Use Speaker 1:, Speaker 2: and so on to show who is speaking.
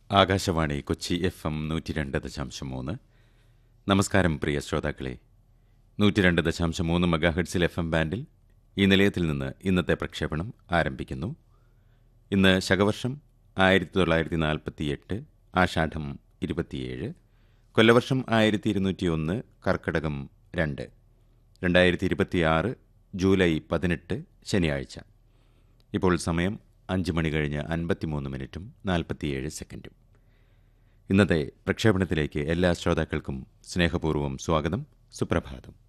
Speaker 1: Akashvani Kochi F M നൂറ്റി രണ്ട് ദശാംശം മൂന്ന് നമസ്കാരം പ്രിയ ശ്രോതാക്കളെ നൂറ്റി രണ്ട് ദശാംശം മൂന്ന് മെഗാഹെഡ്സിൽ എഫ് എം ബാൻഡിൽ ഈ നിലയത്തിൽ നിന്ന് ഇന്നത്തെ പ്രക്ഷേപണം ആരംഭിക്കുന്നു ഇന്ന് ശകവർഷം ആയിരത്തി തൊള്ളായിരത്തി നാൽപ്പത്തി എട്ട് ആഷാഢം ഇരുപത്തിയേഴ് കൊല്ലവർഷം ആയിരത്തി ഇരുന്നൂറ്റി ഒന്ന് കർക്കടകം രണ്ട് രണ്ടായിരത്തി ഇരുപത്തിയാറ് ജൂലൈ പതിനെട്ട് ശനിയാഴ്ച ഇപ്പോൾ സമയം അഞ്ച് മണി കഴിഞ്ഞ് അൻപത്തിമൂന്ന് മിനിറ്റും നാൽപ്പത്തിയേഴ് സെക്കൻഡും ഇന്നത്തെ പ്രക്ഷേപണത്തിലേക്ക് എല്ലാ ശ്രോതാക്കൾക്കും സ്നേഹപൂർവ്വം സ്വാഗതം സുപ്രഭാതം